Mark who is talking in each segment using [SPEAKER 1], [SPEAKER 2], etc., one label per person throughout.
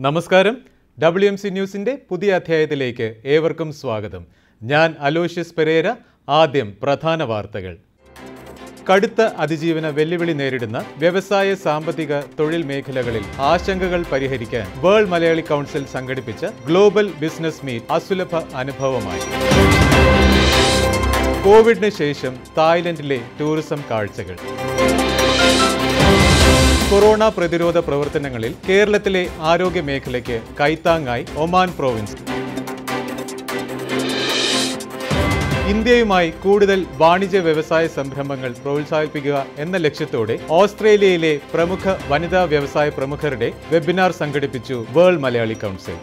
[SPEAKER 1] നമസ്കാരം W M C ന്യൂസിൻ്റെ പുതിയ അധ്യായത്തിലേക്ക് ഏവർക്കും സ്വാഗതം ഞാൻ അലോഷ്യസ് പെരേര ആദ്യം പ്രധാന വാർത്തകൾ കടുത്ത അതിജീവന വെല്ലുവിളി നേരിടുന്ന വ്യവസായ സാമ്പത്തിക തൊഴിൽ മേഖലകളിൽ ആശങ്കകൾ പരിഹരിക്കാൻ വേൾഡ് മലയാളി കൗൺസിൽ സംഘടിപ്പിച്ച ഗ്ലോബൽ ബിസിനസ് മീറ്റ് അസുലഭ അനുഭവമായി കോവിഡിന് ശേഷം തായ്ലൻഡിലെ ടൂറിസം കാഴ്ചകൾ കൊറോണ പ്രതിരോധ പ്രവർത്തനങ്ങളിൽ കേരളത്തിലെ ആരോഗ്യ മേഖലയ്ക്ക് കൈത്താങ്ങായി ഒമാൻ പ്രോവിൻസ് ഇന്ത്യയുമായി കൂടുതൽ വാണിജ്യ വ്യവസായ സംരംഭങ്ങൾ പ്രോത്സാഹിപ്പിക്കുക എന്ന ലക്ഷ്യത്തോടെ ഓസ്ട്രേലിയയിലെ പ്രമുഖ വനിതാ വ്യവസായ പ്രമുഖരുടെ വെബിനാർ സംഘടിപ്പിച്ചു വേൾഡ് മലയാളി കൗൺസിൽ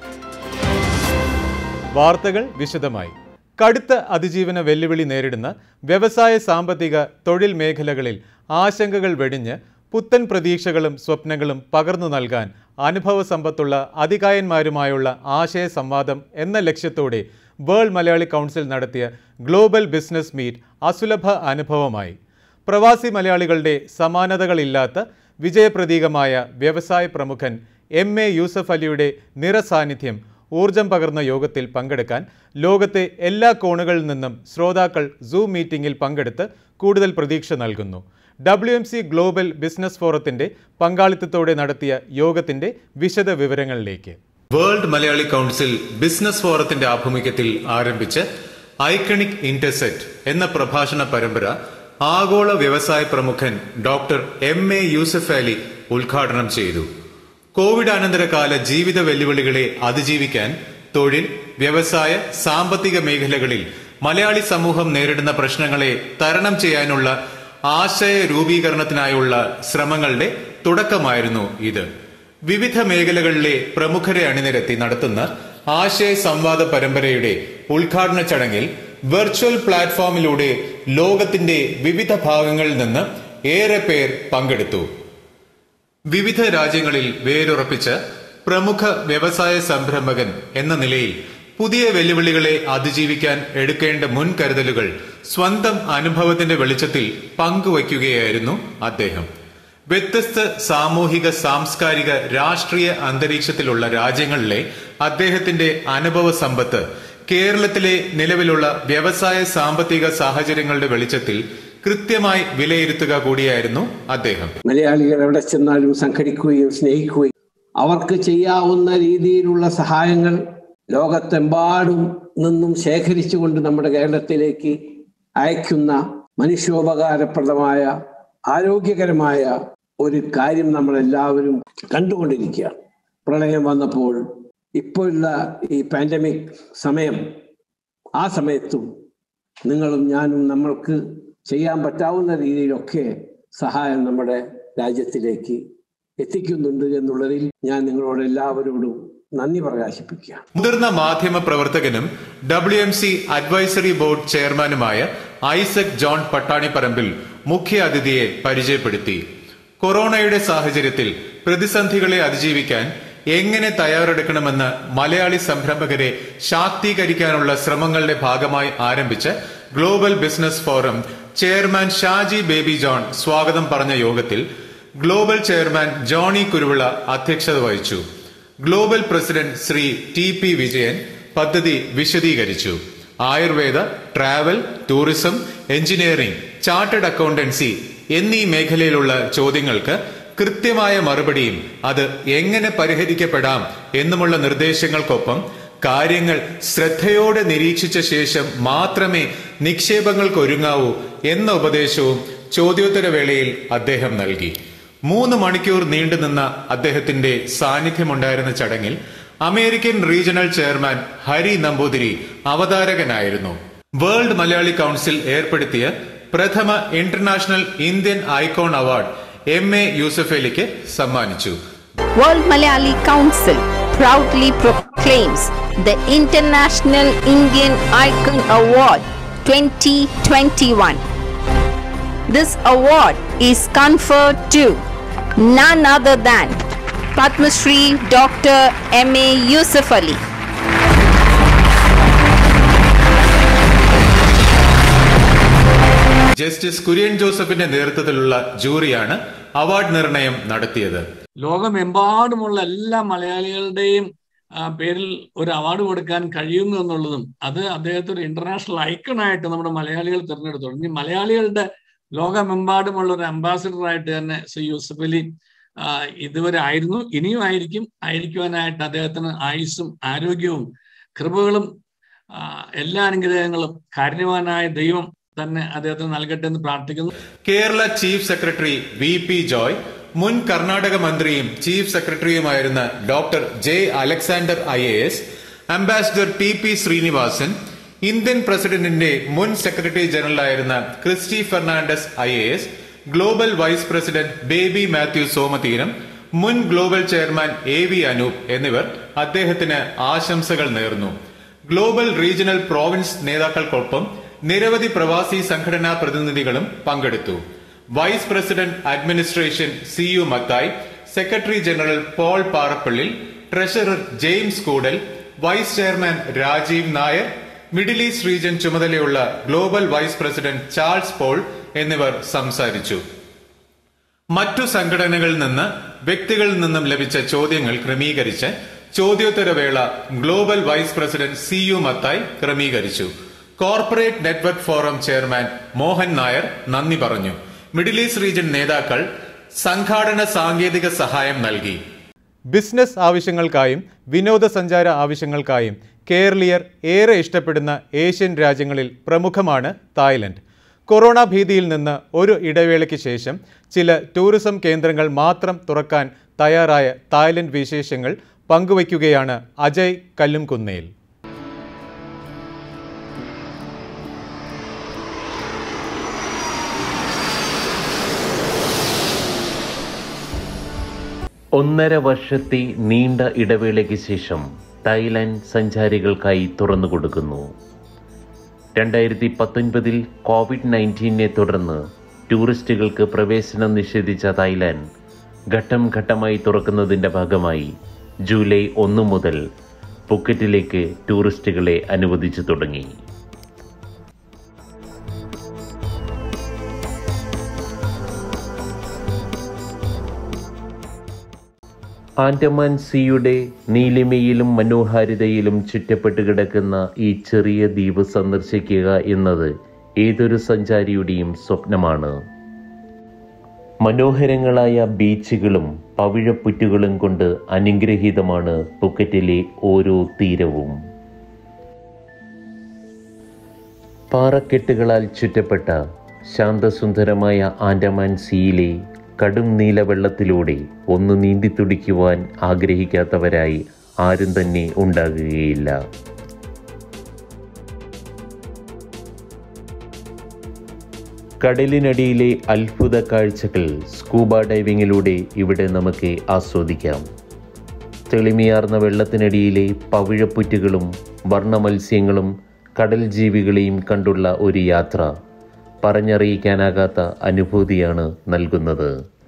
[SPEAKER 1] വാർത്തകൾ വിശദമായി കടുത്ത അതിജീവന വെല്ലുവിളി നേരിടുന്ന വ്യവസായ സാമ്പത്തിക തൊഴിൽ മേഖലകളിൽ ആശങ്കകൾ വെടിഞ്ഞ് പുത്തൻ പ്രതീക്ഷകളും സ്വപ്നങ്ങളും പകർന്നു നൽകാൻ അനുഭവ സമ്പത്തുള്ള അധികായന്മാരുമായുള്ള ആശയ സംവാദം എന്ന ലക്ഷ്യത്തോടെ വേൾഡ് മലയാളി കൗൺസിൽ നടത്തിയ ഗ്ലോബൽ ബിസിനസ് മീറ്റ് അസുലഭ അനുഭവമായി പ്രവാസി മലയാളികളുടെ സമാനതകളില്ലാത്ത വിജയപ്രതീകമായ വ്യവസായ പ്രമുഖൻ എം എ യൂസഫ് അലിയുടെ നിറസാന്നിധ്യം ഊർജം പകർന്ന യോഗത്തിൽ പങ്കെടുക്കാൻ ലോകത്തെ എല്ലാ കോണുകളിൽ നിന്നും ശ്രോതാക്കൾ സൂം മീറ്റിംഗിൽ പങ്കെടുത്ത് കൂടുതൽ പ്രതീക്ഷ നൽകുന്നു W M C global business ഫോറത്തിന്റെ പങ്കാളിത്തത്തോടെ നടത്തിയ യോഗത്തിന്റെ വിശദ വിവരങ്ങളിലേക്ക് വേൾഡ് മലയാളി കൗൺസിൽ ബിസിനസ് ഫോറത്തിന്റെ ആഭിമുഖ്യത്തിൽ ആരംഭിച്ച് ഐക്കണിക് ഇന്റർസെറ്റ് എന്ന പ്രഭാഷണ പരമ്പര ആഗോള വ്യവസായ പ്രമുഖൻ doctor M A Yusuf Ali ഉദ്ഘാടനം ചെയ്തു കോവിഡ് അനന്തരകാല ജീവിത വെല്ലുവിളികളെ അതിജീവിക്കാൻ തൊഴിൽ വ്യവസായ സാമ്പത്തിക മേഖലകളിൽ മലയാളി സമൂഹം നേരിടുന്ന പ്രശ്നങ്ങളെ തരണം ചെയ്യാനുള്ള ആശയ രൂപീകരണത്തിനായുള്ള ശ്രമങ്ങളുടെ തുടക്കമായിരുന്നു ഇത് വിവിധ മേഖലകളിലെ പ്രമുഖരെ അണിനിരത്തി നടത്തുന്ന ആശയ സംവാദ പരമ്പരയുടെ ഉദ്ഘാടന ചടങ്ങിൽ വെർച്വൽ പ്ലാറ്റ്ഫോമിലൂടെ ലോകത്തിന്റെ വിവിധ ഭാഗങ്ങളിൽ നിന്ന് ഏറെ പേർ പങ്കെടുത്തു വിവിധ രാജ്യങ്ങളിൽ വേരുറപ്പിച്ച പ്രമുഖ വ്യവസായ സംരംഭകൻ എന്ന നിലയിൽ പുതിയ വെല്ലുവിളികളെ അതിജീവിക്കാൻ എടുക്കേണ്ട മുൻകരുതലുകൾ സ്വന്തം അനുഭവത്തിന്റെ വെളിച്ചത്തിൽ പങ്കുവയ്ക്കുകയായിരുന്നു അദ്ദേഹം വ്യത്യസ്ത സാമൂഹിക സാംസ്കാരിക രാഷ്ട്രീയ അന്തരീക്ഷത്തിലുള്ള രാജ്യങ്ങളിലെ അദ്ദേഹത്തിന്റെ അനുഭവ സമ്പത്ത് കേരളത്തിലെ നിലവിലുള്ള വ്യവസായ സാമ്പത്തിക സാഹചര്യങ്ങളുടെ വെളിച്ചത്തിൽ കൃത്യമായി വിലയിരുത്തുക കൂടിയായിരുന്നു അദ്ദേഹം
[SPEAKER 2] മലയാളികൾ എവിടെ ചെന്നാലും സംഘടിക്കുകയും സ്നേഹിക്കുകയും അവർക്ക് ചെയ്യാവുന്ന രീതിയിലുള്ള സഹായങ്ങൾ ലോകത്തെമ്പാടും നിന്നും ശേഖരിച്ചുകൊണ്ട് നമ്മുടെ കേരളത്തിലേക്ക് അയക്കുന്ന മനുഷ്യോപകാരപ്രദമായ ആരോഗ്യകരമായ ഒരു കാര്യം നമ്മളെല്ലാവരും കണ്ടുകൊണ്ടിരിക്കുകയാണ് പ്രളയം വന്നപ്പോൾ ഇപ്പോഴുള്ള ഈ പാൻഡമിക് സമയം ആ സമയത്തും നിങ്ങളും ഞാനും നമ്മൾക്ക് ചെയ്യാൻ പറ്റാവുന്ന രീതിയിലൊക്കെ സഹായം നമ്മുടെ രാജ്യത്തിലേക്ക് എത്തിക്കുന്നുണ്ട് എന്നുള്ളതിൽ ഞാൻ നിങ്ങളോട് എല്ലാവരോടും നന്ദി പ്രകാശിപ്പിക്കുകയാണ്
[SPEAKER 1] മുതിർന്ന മാധ്യമ പ്രവർത്തകനും W M C advisory board ചെയർമാനുമായ ഐസക് ജോൺ പട്ടാണിപ്പറമ്പിൽ മുഖ്യ അതിഥിയെ പരിചയപ്പെടുത്തി കൊറോണയുടെ സാഹചര്യത്തിൽ പ്രതിസന്ധികളെ അതിജീവിക്കാൻ എങ്ങനെ തയ്യാറെടുക്കണമെന്ന് മലയാളി സംരംഭകരെ ശാക്തീകരിക്കാനുള്ള ശ്രമങ്ങളുടെ ഭാഗമായി ആരംഭിച്ച global business forum chairman Shaji Baby John സ്വാഗതം പറഞ്ഞ യോഗത്തിൽ ഗ്ലോബൽ ചെയർമാൻ ജോണി കുരുവിള അധ്യക്ഷത വഹിച്ചു global president Shri T P Vijayan പദ്ധതി വിശദീകരിച്ചു Ayurveda travel tourism engineering chartered accountancy എന്നീ മേഖലയിലുള്ള ചോദ്യങ്ങൾക്ക് കൃത്യമായ മറുപടിയും അത് എങ്ങനെ പരിഹരിക്കപ്പെടാം എന്നുമുള്ള നിർദ്ദേശങ്ങൾക്കൊപ്പം കാര്യങ്ങൾ ശ്രദ്ധയോടെ നിരീക്ഷിച്ച ശേഷം മാത്രമേ നിക്ഷേപങ്ങൾക്ക് ഒരുങ്ങാവൂ എന്ന ഉപദേശവും ചോദ്യോത്തരവേളയിൽ അദ്ദേഹം നൽകി മൂന്ന് മണിക്കൂർ നീണ്ടുനിന്ന അദ്ദേഹത്തിന്റെ സാന്നിധ്യമുണ്ടായിരുന്ന ചടങ്ങിൽ American regional chairman Hari Namboothiri അവതാരകനായിരുന്നു വേൾഡ് മലയാളി കൗൺസിൽ ഏർപ്പെടുത്തിയ പ്രഥമ international Indian icon award M A Yusuf അലിക്ക് സമ്മാനിച്ചു
[SPEAKER 3] World Malayali Council proudly proclaims the International Indian Icon Award 2021. This award is conferred to none other than Padma Shri Dr. M.A. Yusuf Ali.
[SPEAKER 1] Justice Kurian ജോസഫിന്റെ നേതൃത്വത്തിലുള്ള ജൂറിയാണ് award നിർണയം നടത്തിയത്
[SPEAKER 4] ലോകമെമ്പാടുമുള്ള എല്ലാ മലയാളികളുടെയും ആ, പേരിൽ ഒരു അവാർഡ് കൊടുക്കാൻ കഴിയുന്നു എന്നുള്ളതും അത് അദ്ദേഹത്തെ ഒരു ഇന്റർനാഷണൽ ഐക്കണായിട്ട് നമ്മുടെ മലയാളികൾ തിരഞ്ഞെടുത്തു ഇനി മലയാളികളുടെ ലോകമെമ്പാടുമുള്ള ഒരു അംബാസിഡർ ആയിട്ട് തന്നെ ശ്രീ യൂസഫ് അലി ആ, ഇതുവരെ ആയിരുന്നു ഇനിയും ആയിരിക്കും ആയിരിക്കുവാനായിട്ട് അദ്ദേഹത്തിന് ആയുസ്സും ആരോഗ്യവും കൃപകളും ആ, എല്ലാ അനുഗ്രഹങ്ങളും കാരുണ്യവാനായ ദൈവം തന്നെ അദ്ദേഹത്തിന് നൽകട്ടെ എന്ന് പ്രാർത്ഥിക്കുന്നു
[SPEAKER 1] Kerala chief secretary V P Joy മുൻ കർണാടക മന്ത്രിയും ചീഫ് സെക്രട്ടറിയുമായിരുന്ന doctor J Alexander I A S ambassador T P Srinivasan Indian പ്രസിഡന്റിന്റെ മുൻ സെക്രട്ടറി ജനറലായിരുന്ന Christy Fernandez I A S global vice president Baby Mathew Somatheeram മുൻ global chairman A V Anoop എന്നിവർ അദ്ദേഹത്തിന് ആശംസകൾ നേർന്നു ഗ്ലോബൽ റീജിയണൽ പ്രോവിൻസ് നേതാക്കൾക്കൊപ്പം നിരവധി പ്രവാസി സംഘടനാ പ്രതിനിധികളും പങ്കെടുത്തു vice president administration C U Mathai secretary general Paul Parappallil treasurer James Koodal vice chairman Rajeev Nair middle east region ചുമതലയുള്ള global vice president Charles Paul എന്നിവർ സംസാരിച്ചു മറ്റു സംഘടനകളിൽ നിന്ന് വ്യക്തികളിൽ നിന്നും ലഭിച്ച ചോദ്യങ്ങൾ ക്രമീകരിച്ച് ചോദ്യോത്തരവേള global vice president C U Mathai ക്രമീകരിച്ചു corporate network forum chairman Mohan Nair നന്ദി പറഞ്ഞു മിഡിൽ ഈസ്റ്റ് റീജിയൻ നേതാക്കൾ സംഘാടന സാങ്കേതിക സഹായം നൽകി ബിസിനസ് ആവശ്യങ്ങൾക്കായും വിനോദസഞ്ചാര ആവശ്യങ്ങൾക്കായും കേരളീയർ ഏറെ ഇഷ്ടപ്പെടുന്ന ഏഷ്യൻ രാജ്യങ്ങളിൽ പ്രമുഖമാണ് തായ്ലൻഡ് കൊറോണ ഭീതിയിൽ നിന്ന് ഒരു ഇടവേളയ്ക്ക് ശേഷം ചില ടൂറിസം കേന്ദ്രങ്ങൾ മാത്രം തുറക്കാൻ തയ്യാറായ തായ്ലൻഡ് വിശേഷങ്ങൾ പങ്കുവയ്ക്കുകയാണ് അജയ് കല്ലുംകുന്നേൽ
[SPEAKER 5] ഒന്നര വർഷത്തെ നീണ്ട ഇടവേളയ്ക്ക് ശേഷം തായ്ലാൻഡ് സഞ്ചാരികൾക്കായി തുറന്നു കൊടുക്കുന്നു രണ്ടായിരത്തി പത്തൊൻപതിൽ കോവിഡ് നയൻറ്റീനെ തുടർന്ന് ടൂറിസ്റ്റുകൾക്ക് പ്രവേശനം നിഷേധിച്ച തായ്ലാൻഡ് ഘട്ടം ഘട്ടമായി തുറക്കുന്നതിൻ്റെ ഭാഗമായി ജൂലൈ ഒന്ന് മുതൽ പുക്കറ്റിലേക്ക് ടൂറിസ്റ്റുകളെ അനുവദിച്ചു തുടങ്ങി ആൻഡമാൻ സീയുടെ നീലിമയിലും മനോഹാരിതയിലും ചുറ്റപ്പെട്ട് കിടക്കുന്ന ഈ ചെറിയ ദ്വീപ് സന്ദർശിക്കുക എന്നത് ഏതൊരു സഞ്ചാരിയുടെയും സ്വപ്നമാണ് മനോഹരങ്ങളായ ബീച്ചുകളും പവിഴപ്പുറ്റുകളും കൊണ്ട് അനുഗ്രഹീതമാണ് പുക്കറ്റിലെ ഓരോ തീരവും പാറക്കെട്ടുകളാൽ ചുറ്റപ്പെട്ട ശാന്തസുന്ദരമായ ആൻഡമാൻ സീയിലെ കടും നീല വെള്ളത്തിലൂടെ ഒന്ന് നീന്തി തുടിക്കുവാൻ ആഗ്രഹിക്കാത്തവരായി ആരും തന്നെ ഉണ്ടാകുകയില്ല കടലിനടിയിലെ അത്ഭുത കാഴ്ചകൾ സ്കൂബ ഡൈവിങ്ങിലൂടെ ഇവിടെ നമുക്ക് ആസ്വദിക്കാം തെളിമയാർന്ന വെള്ളത്തിനടിയിലെ പവിഴപ്പുറ്റുകളും വർണ്ണമത്സ്യങ്ങളും കടൽ ജീവികളെയും കണ്ടുള്ള ഒരു യാത്ര പറഞ്ഞറിയിക്കാനാകാത്ത അനുഭൂതിയാണ് നൽകുന്നത്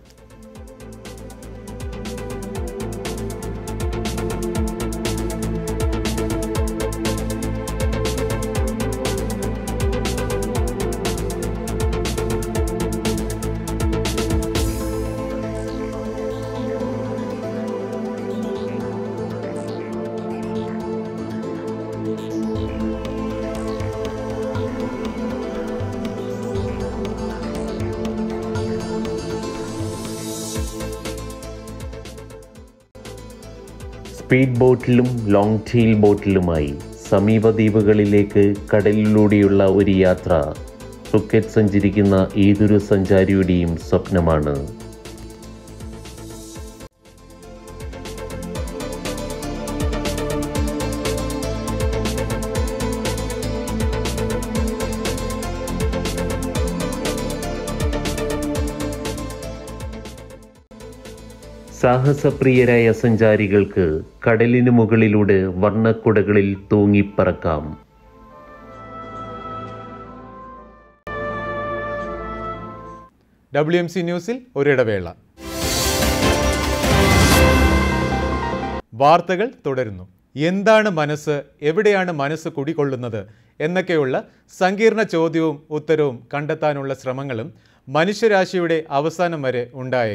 [SPEAKER 5] സ്പീഡ് ബോട്ടിലും ലോങ് ടെയിൽ ബോട്ടിലുമായി സമീപ ദ്വീപുകളിലേക്ക് കടലിലൂടെയുള്ള ഒരു യാത്ര ഫുക്കറ്റ് സഞ്ചരിക്കുന്ന ഏതൊരു സഞ്ചാരിയുടെയും സ്വപ്നമാണ് സാഹസപ്രിയരായ സഞ്ചാരികൾക്ക് കടലിനു മുകളിലൂടെ വർണ്ണക്കുടകളിൽ തൂങ്ങിപ്പറക്കാം
[SPEAKER 1] ഡബ്ല്യു എം സി ന്യൂസിൽ ഒരിടവേള വാർത്തകൾ തുടരുന്നു എന്താണ് മനസ്സ് എവിടെയാണ് മനസ്സ് കുടികൊള്ളുന്നത് എന്നൊക്കെയുള്ള സങ്കീർണ ചോദ്യവും ഉത്തരവും കണ്ടെത്താനുള്ള ശ്രമങ്ങളും മനുഷ്യരാശിയുടെ അവസാനം വരെ ഉണ്ടായേക്കാം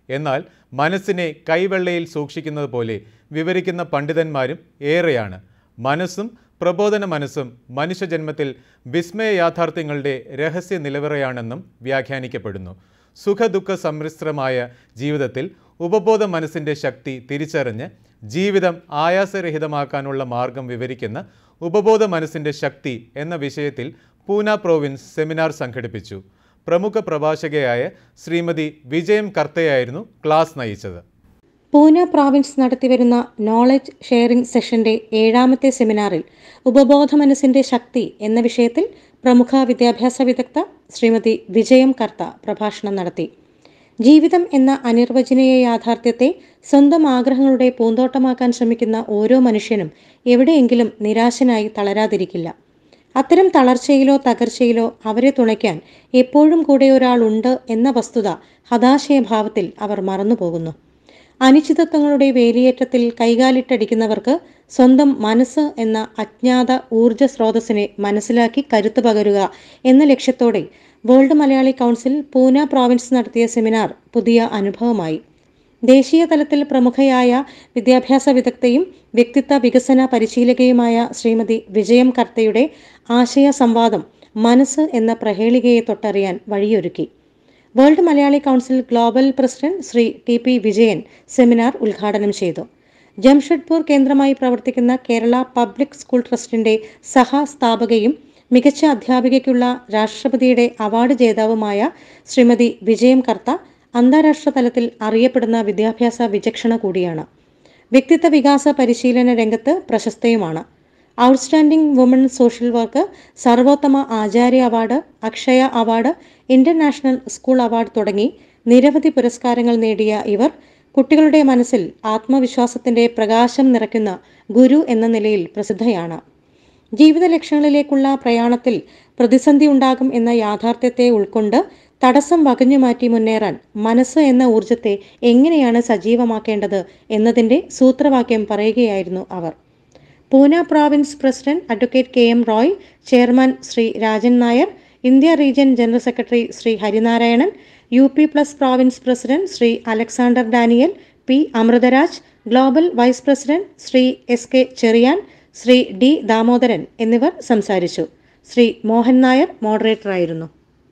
[SPEAKER 1] എന്നാൽ മനസ്സിനെ കൈവെള്ളയിൽ സൂക്ഷിക്കുന്നത് പോലെ വിവരിക്കുന്ന പണ്ഡിതന്മാരും ഏറെയാണ് മനസ്സും പ്രബോധന മനസ്സും മനുഷ്യജന്മത്തിൽ വിസ്മയ യാഥാർത്ഥ്യങ്ങളുടെ രഹസ്യ നിലവറയാണെന്നും വ്യാഖ്യാനിക്കപ്പെടുന്നു സുഖദുഃഖ സമ്മിശ്രമായ ജീവിതത്തിൽ ഉപബോധ മനസ്സിൻ്റെ ശക്തി തിരിച്ചറിഞ്ഞ് ജീവിതം ആയാസരഹിതമാക്കാനുള്ള മാർഗം വിവരിക്കുന്ന ഉപബോധ മനസ്സിൻ്റെ ശക്തി എന്ന വിഷയത്തിൽ പൂന പ്രോവിൻസ് സെമിനാർ സംഘടിപ്പിച്ചു പ്രമുഖ പ്രഭാഷകയായ ശ്രീമതി വിജയം കർത്തയായിരുന്നു ക്ലാസ് നയിച്ചത്
[SPEAKER 6] പൂന പ്രോവിൻസ് നടത്തിവരുന്ന നോളജ് ഷെയറിംഗ് സെഷന്റെ ഏഴാമത്തെ സെമിനാറിൽ ഉപബോധ മനസ്സിന്റെ ശക്തി എന്ന വിഷയത്തിൽ പ്രമുഖ വിദ്യാഭ്യാസ വിദഗ്ധ ശ്രീമതി വിജയം കർത്ത പ്രഭാഷണം നടത്തി ജീവിതം എന്ന അനിർവചനീയ യാഥാർത്ഥ്യത്തെ സ്വന്തം ആഗ്രഹങ്ങളുടെ പൂന്തോട്ടമാക്കാൻ ശ്രമിക്കുന്ന ഓരോ മനുഷ്യനും എവിടെയെങ്കിലും നിരാശനായി തളരാതിരിക്കില്ല അത്തരം തളർച്ചയിലോ തകർച്ചയിലോ അവരെ തുണയ്ക്കാൻ എപ്പോഴും കൂടെ ഒരാളുണ്ട് എന്ന വസ്തുത ഹതാശയഭാവത്തിൽ അവർ മറന്നുപോകുന്നു അനിശ്ചിതത്വങ്ങളുടെ വേലിയേറ്റത്തിൽ കൈകാലിട്ടടിക്കുന്നവർക്ക് സ്വന്തം മനസ്സ് എന്ന അജ്ഞാത ഊർജ സ്രോതസ്സിനെ മനസ്സിലാക്കി കരുത്തു പകരുക എന്ന ലക്ഷ്യത്തോടെ world Malayali council Pune province നടത്തിയ സെമിനാർ പുതിയ അനുഭവമായി ദേശീയ തലത്തിൽ പ്രമുഖയായ വിദ്യാഭ്യാസ വിദഗ്ധയും വ്യക്തിത്വ വികസന പരിശീലകയുമായ ശ്രീമതി വിജയം കർത്തയുടെ ആശയ സംവാദം മനസ്സ് എന്ന പ്രഹേളികയെ തൊട്ടറിയാൻ വഴിയൊരുക്കി world Malayali council global president Shri T P Vijayan seminar ഉദ്ഘാടനം ചെയ്തു ജംഷഡ്പൂർ കേന്ദ്രമായി പ്രവർത്തിക്കുന്ന കേരള പബ്ലിക് സ്കൂൾ ട്രസ്റ്റിന്റെ സഹസ്ഥാപകയും മികച്ച അധ്യാപികയ്ക്കുള്ള രാഷ്ട്രപതിയുടെ അവാർഡ് ജേതാവുമായ ശ്രീമതി വിജയം കർത്ത അന്താരാഷ്ട്ര തലത്തിൽ അറിയപ്പെടുന്ന വിദ്യാഭ്യാസ വിചക്ഷണ കൂടിയാണ് വ്യക്തിത്വ വികാസ പരിശീലന രംഗത്ത് പ്രശസ്തയുമാണ് outstanding woman social work Sarvottama Acharya award Akshaya award international school award തുടങ്ങി നിരവധി പുരസ്കാരങ്ങൾ നേടിയ ഇവർ കുട്ടികളുടെ മനസ്സിൽ ആത്മവിശ്വാസത്തിന്റെ പ്രകാശം നിറയ്ക്കുന്ന ഗുരു എന്ന നിലയിൽ പ്രസിദ്ധയാണ് ജീവിത ലക്ഷ്യങ്ങളിലേക്കുള്ള പ്രയാണത്തിൽ പ്രതിസന്ധി ഉണ്ടാകും എന്ന യാഥാർത്ഥ്യത്തെ ഉൾക്കൊണ്ട് തടസ്സം വകഞ്ഞു മാറ്റി മുന്നേറാൻ മനസ്സ് എന്ന ഊർജത്തെ എങ്ങനെയാണ് സജീവമാക്കേണ്ടത് എന്നതിന്റെ സൂത്രവാക്യം പറയുകയായിരുന്നു അവർ Pune province president advocate K M Roy chairman Shri Rajan Nair India region general secretary Shri Harinarayanan U P plus province president Shri Alexander Daniel P Amritraj global vice president Shri S K Cherian Shri D Damodaran എന്നിവർ സംസാരിച്ചു ശ്രീ മോഹൻ നായർ മോഡറേറ്ററായിരുന്നു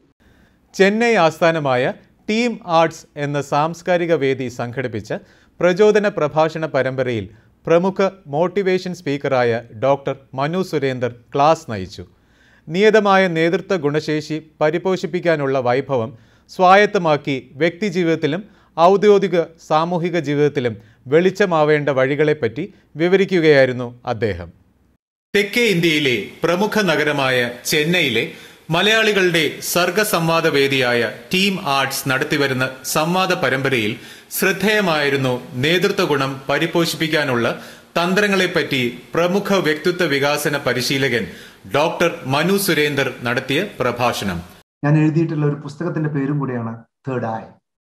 [SPEAKER 1] ചെന്നൈ ആസ്ഥാനമായ ടീം ആർട്സ് എന്ന സാംസ്കാരിക വേദി സംഘടിപ്പിച്ച പ്രചോദന പ്രഭാഷണ പരമ്പരയിൽ പ്രമുഖ മോട്ടിവേഷൻ സ്പീക്കറായ ഡോക്ടർ മനു സുരേന്ദർ ക്ലാസ് നയിച്ചു നിയതമായ നേതൃത്വ ഗുണശേഷി പരിപോഷിപ്പിക്കാനുള്ള വൈഭവം സ്വായത്തമാക്കി വ്യക്തിജീവിതത്തിലും ഔദ്യോഗിക സാമൂഹിക ജീവിതത്തിലും വെളിച്ചമാവേണ്ട വഴികളെപ്പറ്റി വിവരിക്കുകയായിരുന്നു അദ്ദേഹം തെക്കേ ഇന്ത്യയിലെ പ്രമുഖ നഗരമായ ചെന്നൈയിലെ മലയാളികളുടെ സർഗസംവാദ വേദിയായ ടീം ആർട്സ് നടത്തിവരുന്ന സംവാദ പരമ്പരയിൽ ശ്രദ്ധേയമായിരുന്നു നേതൃത്വ ഗുണം പരിപോഷിപ്പിക്കാനുള്ള തന്ത്രങ്ങളെപ്പറ്റി പ്രമുഖ വ്യക്തിത്വ വികാസന പരിശീലകൻ ഡോക്ടർ മനു സുരേന്ദർ നടത്തിയ പ്രഭാഷണം
[SPEAKER 7] ഞാൻ എഴുതിയിട്ടുള്ള ഒരു പുസ്തകത്തിന്റെ പേരും കൂടിയാണ് തേർഡ് ഐ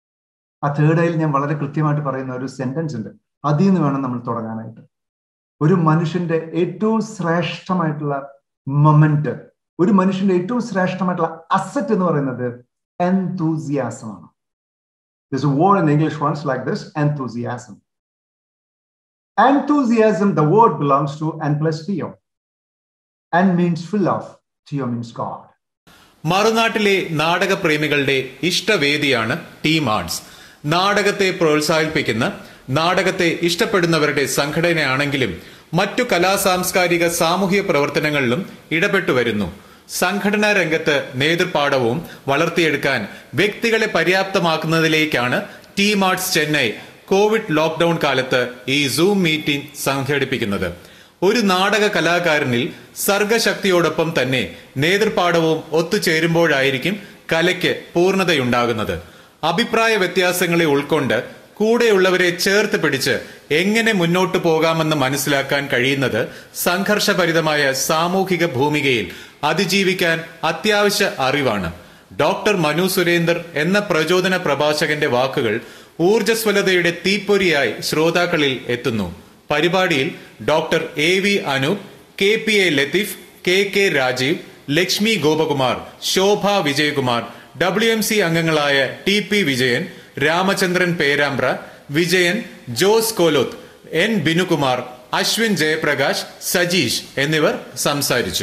[SPEAKER 7] ആ തേർഡ് ഐയിൽ ഞാൻ വളരെ കൃത്യമായിട്ട് പറയുന്ന ഒരു സെന്റൻസ് ഉണ്ട് അതിൽ നിന്ന് വേണം നമ്മൾ തുടങ്ങാനായിട്ട് ഒരു മനുഷ്യന്റെ ഏറ്റവും ശ്രേഷ്ഠമായിട്ടുള്ള മൊമെന്റ് ഒരു മനുഷ്യന്റെ ഏറ്റവും ശ്രേഷ്ഠമായിട്ടുള്ള അസറ്റ് എന്ന് പറയുന്നത് എൻതൂസിയാസമാണ് There's a word in English once like this enthusiasm. Enthusiasm, the word belongs to and plus theo. And means full of. Theo means God.
[SPEAKER 1] മറുനാട്ടിലെ നാടകപ്രേമികളുടെ ഇഷ്ടവേദിയാണ് ടീം ആർട്സ് നാടകത്തെ പ്രോത്സാഹിപ്പിക്കുന്ന നാടകത്തെ ഇഷ്ടപ്പെടുന്നവരുടെ സംഘടനയാണെങ്കിലും മറ്റു കലാസാംസ്കാരിക സാമൂഹ്യ പ്രവർത്തനങ്ങളിലും ഇടപെട്ടു വരുന്നു സംഘടനാ രംഗത്ത് നേതൃപാഠവും വളർത്തിയെടുക്കാൻ വ്യക്തികളെ പര്യാപ്തമാക്കുന്നതിലേക്കാണ് team arts Chennai Covid lockdown കാലത്ത് ഈ സൂം മീറ്റിംഗ് സംഘടിപ്പിക്കുന്നത് ഒരു നാടക കലാകാരനിൽ സർഗശക്തിയോടൊപ്പം തന്നെ നേതൃപാഠവും ഒത്തുചേരുമ്പോഴായിരിക്കും കലയ്ക്ക് പൂർണ്ണതയുണ്ടാകുന്നത് അഭിപ്രായ വ്യത്യാസങ്ങളെ ഉൾക്കൊണ്ട് കൂടെയുള്ളവരെ ചേർത്ത് പിടിച്ച് എങ്ങനെ മുന്നോട്ടു പോകാമെന്ന് മനസ്സിലാക്കാൻ കഴിയുന്നത് സംഘർഷഭരിതമായ സാമൂഹിക ഭൂമികയിൽ അതിജീവിക്കാൻ അത്യാവശ്യ അറിവാണ് ഡോക്ടർ മനു സുരേന്ദർ എന്ന പ്രചോദന പ്രഭാഷകന്റെ വാക്കുകൾ ഊർജ്ജസ്വലതയുടെ തീപ്പൊരിയായി ശ്രോതാക്കളിൽ എത്തുന്നു പരിപാടിയിൽ doctor A V Anoop K P A Latheef K K Rajeev Lakshmi Gopakumar Shobha Vijayakumar W M C അംഗങ്ങളായ T P Vijayan Ramachandran Perambra Vijayan Jose Koloth N Binukumar Ashwin Jayaprakash Sajeesh എന്നിവർ സംസാരിച്ചു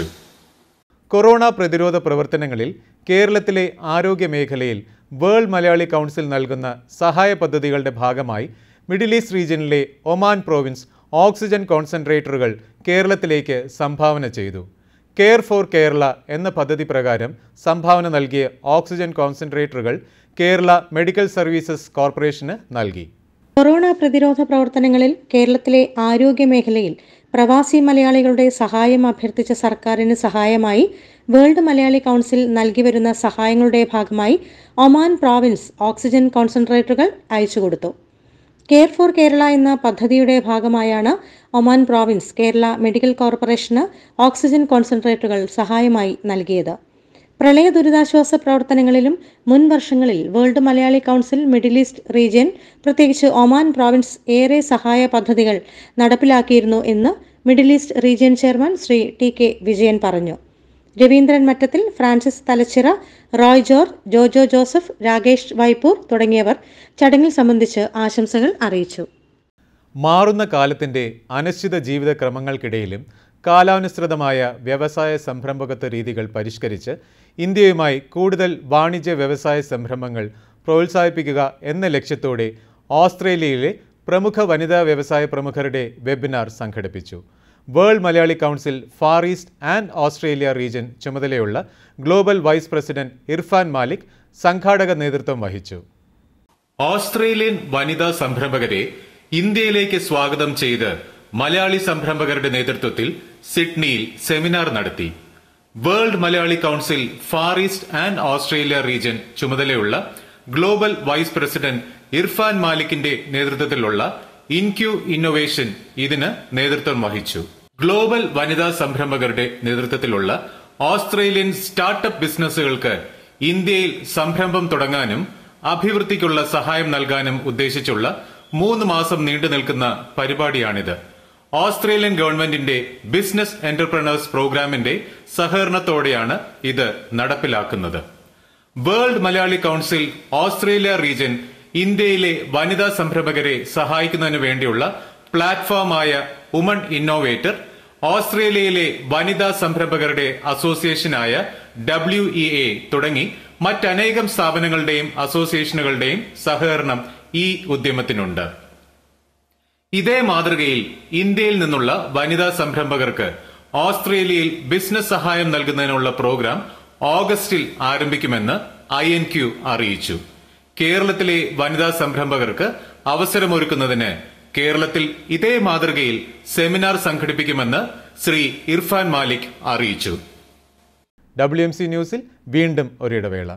[SPEAKER 1] കൊറോണ പ്രതിരോധ പ്രവർത്തനങ്ങളിൽ കേരളത്തിലെ ആരോഗ്യ മേഖലയിൽ വേൾഡ് മലയാളി കൗൺസിൽ നൽകുന്ന സഹായ പദ്ധതികളുടെ ഭാഗമായി മിഡിൽ ഈസ്റ്റ് റീജിയനിലെ ഒമാൻ പ്രോവിൻസ് ഓക്സിജൻ കോൺസെൻട്രേറ്ററുകൾ കേരളത്തിലേക്ക് സംഭാവന ചെയ്തു കെയർ ഫോർ കേരള എന്ന പദ്ധതി പ്രകാരം സംഭാവന നൽകിയ ഓക്സിജൻ കോൺസെൻട്രേറ്ററുകൾ കേരള മെഡിക്കൽ സർവീസസ് കോർപ്പറേഷന് നൽകി
[SPEAKER 6] കൊറോണ പ്രതിരോധ പ്രവർത്തനങ്ങളിൽ കേരളത്തിലെ ആരോഗ്യ മേഖലയിൽ പ്രവാസി മലയാളികളുടെ സഹായം അഭ്യർത്ഥിച്ച സർക്കാരിന് സഹായമായി വേൾഡ് മലയാളി കൗൺസിൽ നൽകി വരുന്ന സഹായങ്ങളുടെ ഭാഗമായി ഒമാൻ പ്രോവിൻസ് ഓക്സിജൻ കോൺസെൻട്രേറ്ററുകൾ അയച്ചുകൊടുത്തു കെയർ ഫോർ കേരള എന്ന പദ്ധതിയുടെ ഭാഗമായാണ് ഒമാൻ പ്രോവിൻസ് കേരള മെഡിക്കൽ കോർപ്പറേഷന് ഓക്സിജൻ കോൺസെൻട്രേറ്ററുകൾ സഹായമായി നൽകിയത് പ്രളയ ദുരിതാശ്വാസ പ്രവർത്തനങ്ങളിലും മുൻ വർഷങ്ങളിൽ world Malayali council middle east region പ്രത്യേകിച്ച് ഒമാൻ പ്രോവിൻസ് ഏറെ സഹായ പദ്ധതികൾ നടപ്പിലാക്കിയിരുന്നു എന്ന് middle east region chairman Shri T K Vijayan പറഞ്ഞു Raveendran Mattathil Francis Thalachira Roy George Jojo Joseph Rakesh Vaipoor തുടങ്ങിയവർ ചടങ്ങിൽ സംബന്ധിച്ച് ആശംസകൾ അറിയിച്ചു
[SPEAKER 1] മാറുന്ന കാലത്തിൻ്റെ അനിശ്ചിത ജീവിതക്രമങ്ങൾക്കിടയിലും കാലാനുസൃതമായ വ്യവസായ സംരംഭകത്വ രീതികൾ പരിഷ്കരിച്ച് ഇന്ത്യയുമായി കൂടുതൽ വാണിജ്യ വ്യവസായ സംരംഭങ്ങൾ പ്രോത്സാഹിപ്പിക്കുക എന്ന ലക്ഷ്യത്തോടെ ഓസ്ട്രേലിയയിലെ പ്രമുഖ വനിതാ വ്യവസായ പ്രമുഖരുടെ വെബിനാർ സംഘടിപ്പിച്ചു world Malayali council far east and Australia region ചുമതലയുള്ള global vice president Irfan Malik സംഘാടക നേതൃത്വം വഹിച്ചു ഓസ്ട്രേലിയൻ വനിതാ സംരംഭകരെ ഇന്ത്യയിലേക്ക് സ്വാഗതം ചെയ്ത് മലയാളി സംരംഭകരുടെ നേതൃത്വത്തിൽ സിഡ്നിയിൽ സെമിനാർ നടത്തി world Malayali council far east and Australia region ചുമതലയുള്ള ഗ്ലോബൽ വൈസ് പ്രസിഡന്റ് ഇർഫാൻ മാലിക്കിന്റെ നേതൃത്വത്തിലുള്ള ഇൻക്യൂ ഇന്നൊവേഷൻ ഇതിന് നേതൃത്വം വഹിച്ചു ഗ്ലോബൽ വനിതാ സംരംഭകരുടെ നേതൃത്വത്തിലുള്ള ഓസ്ട്രേലിയൻ സ്റ്റാർട്ടപ്പ് ബിസിനസ്സുകൾക്ക് ഇന്ത്യയിൽ സംരംഭം തുടങ്ങാനും അഭിവൃദ്ധിക്കുള്ള സഹായം നൽകാനും ഉദ്ദേശിച്ചുള്ള മൂന്ന് മാസം നീണ്ടു നിൽക്കുന്ന പരിപാടിയാണിത് ഓസ്ട്രേലിയൻ ഗവൺമെന്റിന്റെ ബിസിനസ് എന്റർപ്രണേഴ്സ് പ്രോഗ്രാമിന്റെ സഹകരണത്തോടെയാണ് ഇത് നടപ്പിലാക്കുന്നത് world Malayali council Australia region ഇന്ത്യയിലെ വനിതാ സംരംഭകരെ സഹായിക്കുന്നതിന് വേണ്ടിയുള്ള പ്ലാറ്റ്ഫോമായ ഉമൺ ഇന്നോവേറ്റർ ഓസ്ട്രേലിയയിലെ വനിതാ സംരംഭകരുടെ അസോസിയേഷനായ ഡബ്ല്യു ഇ എ തുടങ്ങി മറ്റനേകം സ്ഥാപനങ്ങളുടെയും അസോസിയേഷനുകളുടെയും സഹകരണം ഈ ഉദ്യമത്തിനുണ്ട് ഇതേ മാതൃകയിൽ ഇന്ത്യയിൽ നിന്നുള്ള വനിതാ സംരംഭകർക്ക് ഓസ്ട്രേലിയയിൽ ബിസിനസ് സഹായം നൽകുന്നതിനുള്ള പ്രോഗ്രാം ഓഗസ്റ്റിൽ ആരംഭിക്കുമെന്ന് ഐ എൻ ക്യു അറിയിച്ചു കേരളത്തിലെ വനിതാ സംരംഭകർക്ക് അവസരമൊരുക്കുന്നതിന് കേരളത്തിൽ ഇതേ മാതൃകയിൽ സെമിനാർ സംഘടിപ്പിക്കുമെന്ന് ശ്രീ ഇർഫാൻ മാലിക് അറിയിച്ചു ഡബ്ല്യു എം സി ന്യൂസിൽ വീണ്ടും ഒരിടവേള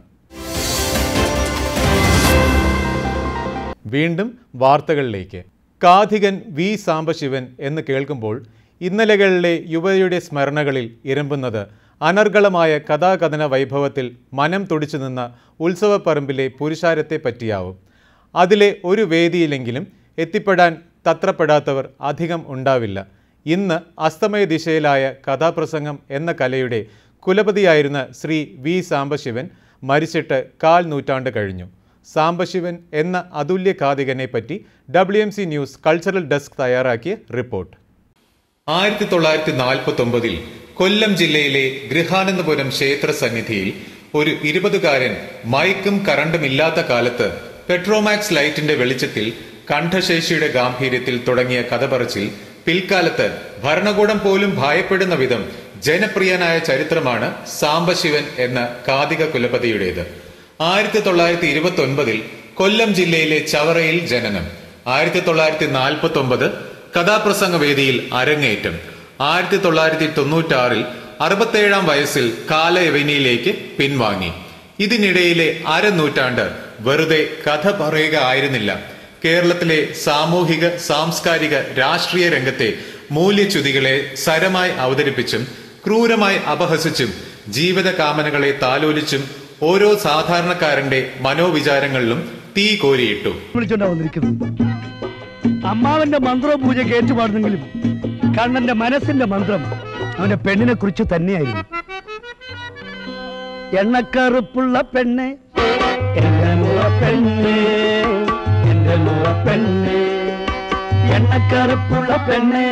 [SPEAKER 1] വീണ്ടും വാർത്തകളിലേക്ക് കാഥികൻ വി സാംബശിവൻ എന്ന് കേൾക്കുമ്പോൾ ഇന്നലകളിലെ യുവതിയുടെ സ്മരണകളിൽ ഇരമ്പുന്നത് അനർഗളമായ കഥാകഥന വൈഭവത്തിൽ മനം തുടിച്ചു നിന്ന ഉത്സവപ്പറമ്പിലെ പുരുഷാരത്തെ പറ്റിയാവും അതിലെ ഒരു വേദിയിലെങ്കിലും എത്തിപ്പെടാൻ തത്രപ്പെടാത്തവർ അധികം ഉണ്ടാവില്ല ഇന്ന് അസ്തമയ ദിശയിലായ കഥാപ്രസംഗം എന്ന കലയുടെ കുലപതിയായിരുന്ന ശ്രീ വി സാംബശിവൻ മരിച്ചിട്ട് കാൽ നൂറ്റാണ്ട് കഴിഞ്ഞു സാംബശിവൻ എന്ന അതുല്യ കാതികനെ പറ്റി W M C news cultural desk തയ്യാറാക്കിയ റിപ്പോർട്ട് ആയിരത്തി തൊള്ളായിരത്തി നാൽപ്പത്തി ഒമ്പതിൽ കൊല്ലം ജില്ലയിലെ ഗൃഹാനന്ദപുരം ക്ഷേത്ര സന്നിധിയിൽ ഒരു ഇരുപതുകാരൻ മയക്കും കറണ്ടും ഇല്ലാത്ത കാലത്ത് പെട്രോമാക്സ് ലൈറ്റിന്റെ വെളിച്ചത്തിൽ കണ്ഠശേഷിയുടെ ഗാംഭീര്യത്തിൽ തുടങ്ങിയ കഥ പറച്ചിൽ പിൽക്കാലത്ത് ഭരണകൂടം പോലും ഭയപ്പെടുന്ന വിധം ജനപ്രിയനായ ചരിത്രമാണ് സാംബശിവൻ എന്ന കാതിക കുലപതിയുടേത് ആയിരത്തി തൊള്ളായിരത്തി ഇരുപത്തി ഒൻപതിൽ കൊല്ലം ജില്ലയിലെ ചവറയിൽ ജനനം ആയിരത്തി തൊള്ളായിരത്തി നാൽപ്പത്തി ഒമ്പത് കഥാപ്രസംഗ വേദിയിൽ അരങ്ങേറ്റം ആയിരത്തി തൊള്ളായിരത്തി തൊണ്ണൂറ്റാറിൽ അറുപത്തേഴാം വയസ്സിൽ കാലയവനിയിലേക്ക് പിൻവാങ്ങി ഇതിനിടയിലെ അരനൂറ്റാണ്ട് വെറുതെ കഥ പറയുക ആയിരുന്നില്ല കേരളത്തിലെ സാമൂഹിക സാംസ്കാരിക രാഷ്ട്രീയ രംഗത്തെ മൂല്യച്യുതികളെ സരമായി അവതരിപ്പിച്ചും ക്രൂരമായി അപഹസിച്ചും ജീവിത കാമനകളെ താലോലിച്ചും ഓരോ സാധാരണക്കാരന്റെ മനോവിചാരങ്ങളിലും തീ കോരിയിട്ടു
[SPEAKER 8] വിളിച്ചോണ്ടാ വന്നിരിക്കുന്നത് അമ്മാവന്റെ മന്ത്രപൂജയ്ക്ക് ഏറ്റുപാടുന്നെങ്കിലും കണ്ണന്റെ മനസ്സിന്റെ മന്ത്രം അവന്റെ പെണ്ണിനെ കുറിച്ച് തന്നെയായിരുന്നു എണ്ണക്കറുപ്പുള്ള പെണ്ണ് എന്റെ മുറ പെണ്ണേ എന്റെ മുറ പെണ്ണേ എണ്ണക്കറുപ്പുള്ള പെണ്ണേ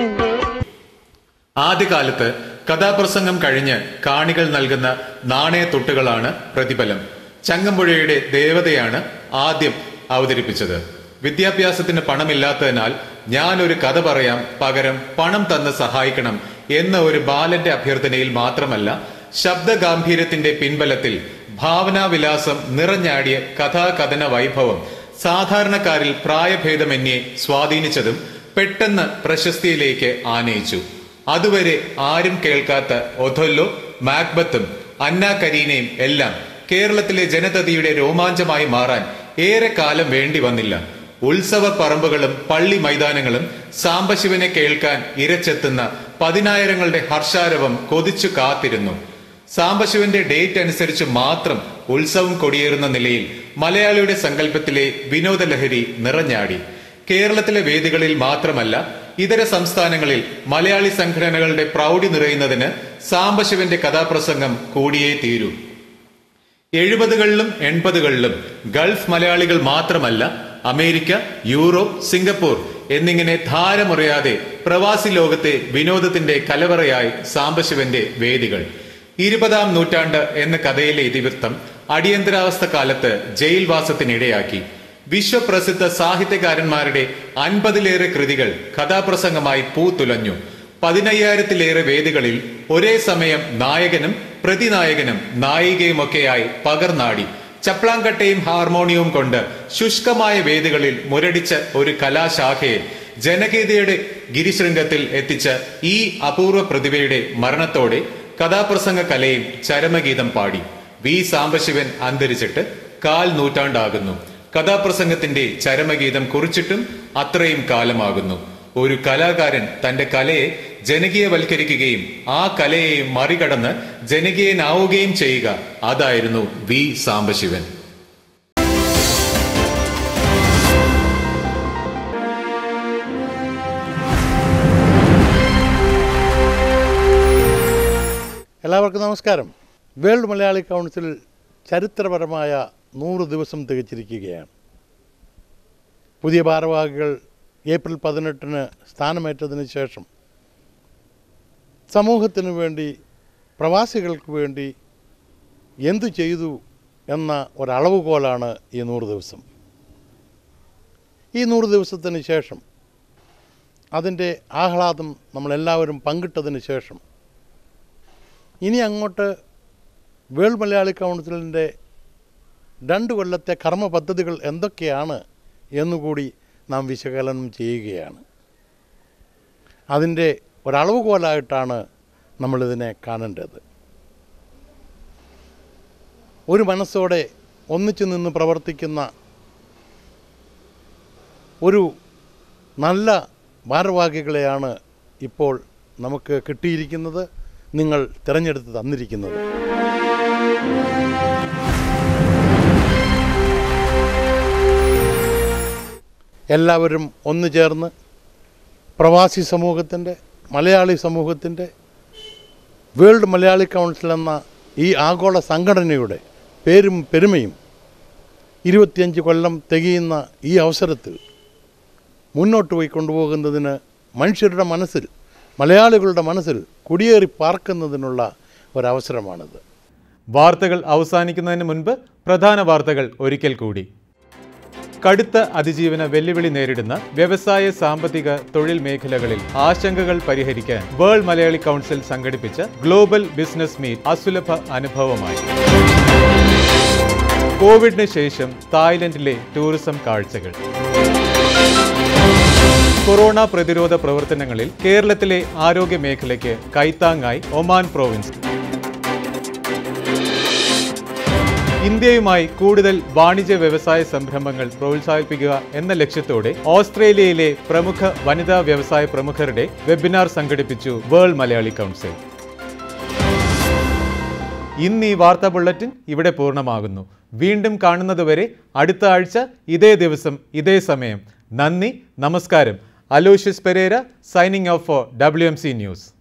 [SPEAKER 1] ആദ്യകാലത്ത് കഥാപ്രസംഗം കഴിഞ്ഞ് കാണികൾ നൽകുന്ന നാണയത്തൊട്ടുകളാണ് പ്രതിഫലം ചങ്ങമ്പുഴയുടെ ദേവതയാണ് ആദ്യം അവതരിപ്പിച്ചത് വിദ്യാഭ്യാസത്തിന് പണമില്ലാത്തതിനാൽ ഞാൻ ഒരു കഥ പറയാം പകരം പണം തന്ന് സഹായിക്കണം എന്ന ഒരു ബാലന്റെ അഭ്യർത്ഥനയിൽ മാത്രമല്ല ശബ്ദഗാംഭീര്യത്തിന്റെ പിൻബലത്തിൽ ഭാവനാവിലാസം നിറഞ്ഞാടിയ കഥാകഥന വൈഭവം സാധാരണക്കാരിൽ പ്രായഭേദമന്യേ സ്വാധീനിച്ചതും പെട്ടെന്ന് പ്രശസ്തിയിലേക്ക് ആനയിച്ചു അതുവരെ ആരും കേൾക്കാത്ത ഒഥൊല്ലോ മാക്ബത്തും അന്ന കരീനയും എല്ലാം കേരളത്തിലെ ജനതതിയുടെ രോമാഞ്ചമായി മാറാൻ ഏറെ കാലം വേണ്ടി വന്നില്ല ഉത്സവ പറമ്പുകളും പള്ളി മൈതാനങ്ങളും സാംബശിവനെ കേൾക്കാൻ ഇരച്ചെത്തുന്ന പതിനായിരങ്ങളുടെ ഹർഷാരവം കൊതിച്ചു കാത്തിരുന്നു സാംബശിവന്റെ ഡേറ്റ് അനുസരിച്ച് മാത്രം ഉത്സവം കൊടിയേറുന്ന നിലയിൽ മലയാളിയുടെ സങ്കല്പത്തിലെ വിനോദലഹരി നിറഞ്ഞാടി കേരളത്തിലെ വേദികളിൽ മാത്രമല്ല ഇതര സംസ്ഥാനങ്ങളിൽ മലയാളി സംഘടനകളുടെ പ്രൗഢി നിറയുന്നതിന് സാംബശിവന്റെ കഥാപ്രസംഗം കൂടിയേ തീരൂ എഴുപതുകളിലും എൺപതുകളിലും ഗൾഫ് മലയാളികൾ മാത്രമല്ല അമേരിക്ക യൂറോപ്പ് സിംഗപ്പൂർ എന്നിങ്ങനെ ധാരമുറയാതെ പ്രവാസി ലോകത്തെ വിനോദത്തിന്റെ കലവറയായി സാംബശിവന്റെ വേദികൾ ഇരുപതാം നൂറ്റാണ്ട് എന്ന കഥയിലെ ഇതിവൃത്തം അടിയന്തരാവസ്ഥ കാലത്ത് ജയിൽവാസത്തിനിടയാക്കി വിശ്വപ്രസിദ്ധ സാഹിത്യകാരന്മാരുടെ അൻപതിലേറെ കൃതികൾ കഥാപ്രസംഗമായി പൂത്തുലഞ്ഞു പതിനയ്യായിരത്തിലേറെ വേദികളിൽ ഒരേ സമയം നായകനും പ്രതിനായകനും നായികയുമൊക്കെയായി പകർന്നാടി ചപ്ലാങ്കട്ടയും ഹാർമോണിയവും കൊണ്ട് ശുഷ്കമായ വേദികളിൽ മുരടിച്ച ഒരു കലാശാഖയെ ജനകീയതയുടെ ഗിരിശൃംഗത്തിൽ എത്തിച്ച ഈ അപൂർവ പ്രതിഭയുടെ മരണത്തോടെ കഥാപ്രസംഗ കലയും ചരമഗീതം പാടി വി സാംബശിവൻ അന്തരിച്ചിട്ട് കാൽ നൂറ്റാണ്ടാകുന്നു കഥാപ്രസംഗത്തിന്റെ ചരമഗീതം കുറിച്ചിട്ടും അത്രയും കാലമാകുന്നു ഒരു കലാകാരൻ തന്റെ കലയെ ജനകീയവൽക്കരിക്കുകയും ആ കലയെയും മറികടന്ന് ജനകീയനാവുകയും ചെയ്യുക അതായിരുന്നു വി സാംബശിവൻ
[SPEAKER 9] എല്ലാവർക്കും നമസ്കാരം വേൾഡ് മലയാളി കൗൺസിൽ ചരിത്രപരമായ നൂറ് ദിവസം തികച്ചിരിക്കുകയാണ് പുതിയ ഭാരവാഹികൾ ഏപ്രിൽ പതിനെട്ടിന് സ്ഥാനമേറ്റതിന് ശേഷം സമൂഹത്തിന് വേണ്ടി പ്രവാസികൾക്ക് വേണ്ടി എന്തു ചെയ്തു എന്ന ഒരളവുകോലാണ് ഈ നൂറ് ദിവസം ഈ നൂറ് ദിവസത്തിന് ശേഷം അതിൻ്റെ ആഹ്ലാദം നമ്മളെല്ലാവരും പങ്കിട്ടതിന് ശേഷം ഇനി അങ്ങോട്ട് വേൾഡ് മലയാളി കൗൺസിലിൻ്റെ രണ്ട് കൊല്ലത്തെ കർമ്മ പദ്ധതികൾ എന്തൊക്കെയാണ് എന്നുകൂടി നാം വിശകലനം ചെയ്യുകയാണ് അതിൻ്റെ ഒരളവുകോലായിട്ടാണ് നമ്മളിതിനെ കാണേണ്ടത് ഒരു മനസ്സോടെ ഒന്നിച്ചു നിന്ന് പ്രവർത്തിക്കുന്ന ഒരു നല്ല ഭാരവാഹികളെയാണ് ഇപ്പോൾ നമുക്ക് കിട്ടിയിരിക്കുന്നത് നിങ്ങൾ തിരഞ്ഞെടുത്ത് തന്നിരിക്കുന്നത് എല്ലാവരും ഒന്നു ചേർന്ന് പ്രവാസി സമൂഹത്തിൻ്റെ മലയാളി സമൂഹത്തിൻ്റെ വേൾഡ് മലയാളി കൗൺസിൽ എന്ന ഈ ആഗോള സംഘടനയുടെ പേരും പെരുമയും ഇരുപത്തിയഞ്ച് കൊല്ലം തികയുന്ന ഈ അവസരത്തിൽ മുന്നോട്ട് പോയി കൊണ്ടുപോകുന്നതിന് മനുഷ്യരുടെ മനസ്സിൽ മലയാളികളുടെ മനസ്സിൽ കുടിയേറി പാർക്കുന്നതിനുള്ള ഒരവസരമാണിത്
[SPEAKER 1] വാർത്തകൾ അവസാനിക്കുന്നതിന് മുൻപ് പ്രധാന വാർത്തകൾ ഒരിക്കൽ കൂടി കടുത്ത അതിജീവന വെല്ലുവിളി നേരിടുന്ന വ്യവസായ സാമ്പത്തിക തൊഴിൽ മേഖലകളിൽ ആശങ്കകൾ പരിഹരിക്കാൻ വേൾഡ് മലയാളി കൗൺസിൽ സംഘടിപ്പിച്ച ഗ്ലോബൽ ബിസിനസ് മീറ്റ് അസുലഭ അനുഭവമായി കോവിഡിന് ശേഷം തായ്ലൻഡിലെ ടൂറിസം കാഴ്ചകൾ കൊറോണ പ്രതിരോധ പ്രവർത്തനങ്ങളിൽ കേരളത്തിലെ ആരോഗ്യ മേഖലയ്ക്ക് കൈത്താങ്ങായി ഒമാൻ പ്രോവിൻസ് ഇന്ത്യയുമായി കൂടുതൽ വാണിജ്യ വ്യവസായ സംരംഭങ്ങൾ പ്രോത്സാഹിപ്പിക്കുക എന്ന ലക്ഷ്യത്തോടെ ഓസ്ട്രേലിയയിലെ പ്രമുഖ വനിതാ വ്യവസായ പ്രമുഖരുടെ വെബിനാർ സംഘടിപ്പിച്ചു വേൾഡ് മലയാളി കൗൺസിൽ ഇന്ന് ഈ വാർത്താ ബുള്ളറ്റിൻ ഇവിടെ പൂർണ്ണമാകുന്നു വീണ്ടും കാണുന്നതുവരെ അടുത്ത ആഴ്ച ഇതേ ദിവസം ഇതേ സമയം നന്ദി നമസ്കാരം Aloysius Pereira signing off for W M C news